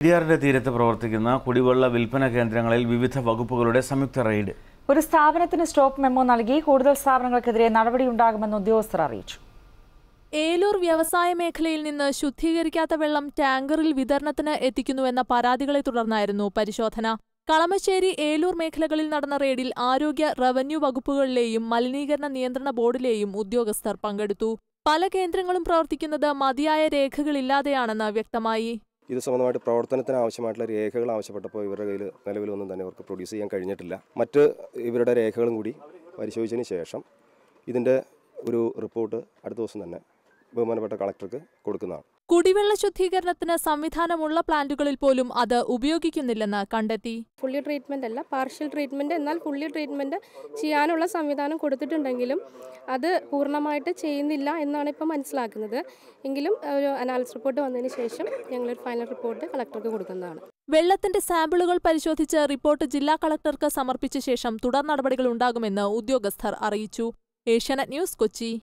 പെരിയാറിന്റെ തീരത്ത് പ്രവർത്തിക്കുന്ന കുടിവെള്ള വിൽപ്പന കേന്ദ്രങ്ങളിൽ വിവിധ വകുപ്പുകളുടെ സംയുക്ത റെയ്ഡ് ഒരു സ്ഥാപനത്തിന് സ്റ്റോപ്പ് മെമ്മോ നൽകി കൂടുതൽ സ്ഥാപനങ്ങൾക്കെതിരെ നടപടിയുണ്ടാകുമെന്ന് ഉദ്യോഗസ്ഥർ അറിയിച്ചു ഏലൂർ വ്യവസായ മേഖലയിൽ നിന്ന് ശുദ്ധീകരിക്കാത്ത വെള്ളം ടാങ്കറിൽ വിതരണത്തിന് എത്തിക്കുന്നുവെന്ന പരാതികളെ തുടർന്നായിരുന്നു പരിശോധന കളമശ്ശേരി ഏലൂർ മേഖലകളിൽ നടന്ന റെയ്ഡിൽ ആരോഗ്യ റവന്യൂ വകുപ്പുകളിലെയും മലിനീകരണ നിയന്ത്രണ ബോർഡിലെയും ഉദ്യോഗസ്ഥർ പങ്കെടുത്തു പല കേന്ദ്രങ്ങളും പ്രവർത്തിക്കുന്നത് മതിയായ രേഖകളില്ലാതെയാണെന്ന് വ്യക്തമായി ഇത് സംബന്ധമായിട്ട് പ്രവർത്തനത്തിന് ആവശ്യമായിട്ടുള്ള രേഖകൾ ആവശ്യപ്പെട്ടപ്പോൾ ഇവരുടെ കയ്യിൽ നിലവിലൊന്നും തന്നെ അവർക്ക് പ്രൊഡ്യൂസ് ചെയ്യാൻ കഴിഞ്ഞിട്ടില്ല മറ്റ് ഇവരുടെ രേഖകളും കൂടി പരിശോധിച്ചതിന് ശേഷം ഇതിൻ്റെ ഒരു റിപ്പോർട്ട് അടുത്ത ദിവസം തന്നെ ബഹുമാനപ്പെട്ട കളക്ടർക്ക് കൊടുക്കുന്നതാണ് കുടിവെള്ള ശുദ്ധീകരണത്തിന് സംവിധാനമുള്ള പ്ലാന്റുകളിൽ പോലും അത് ഉപയോഗിക്കുന്നില്ലെന്ന് കണ്ടെത്തി ഫുള്ളി ട്രീറ്റ്മെൻ്റ് അല്ല പാർഷ്യൽ ട്രീറ്റ്മെൻറ്റ് എന്നാൽ ഫുള്ളി ട്രീറ്റ്മെൻറ്റ് ചെയ്യാനുള്ള സംവിധാനം കൊടുത്തിട്ടുണ്ടെങ്കിലും അത് പൂർണ്ണമായിട്ട് ചെയ്യുന്നില്ല എന്നാണ് ഇപ്പോൾ മനസ്സിലാക്കുന്നത് എങ്കിലും ഒരു അനാലിസിസ് റിപ്പോർട്ട് വന്നതിന് ശേഷം ഞങ്ങളൊരു ഫൈനൽ റിപ്പോർട്ട് കളക്ടർക്ക് കൊടുക്കുന്നതാണ് വെള്ളത്തിന്റെ സാമ്പിളുകൾ പരിശോധിച്ച് റിപ്പോർട്ട് ജില്ലാ കളക്ടർക്ക് സമർപ്പിച്ച ശേഷം തുടർ നടപടികൾ ഉണ്ടാകുമെന്ന് ഉദ്യോഗസ്ഥർ അറിയിച്ചു ഏഷ്യാനെറ്റ് ന്യൂസ് കൊച്ചി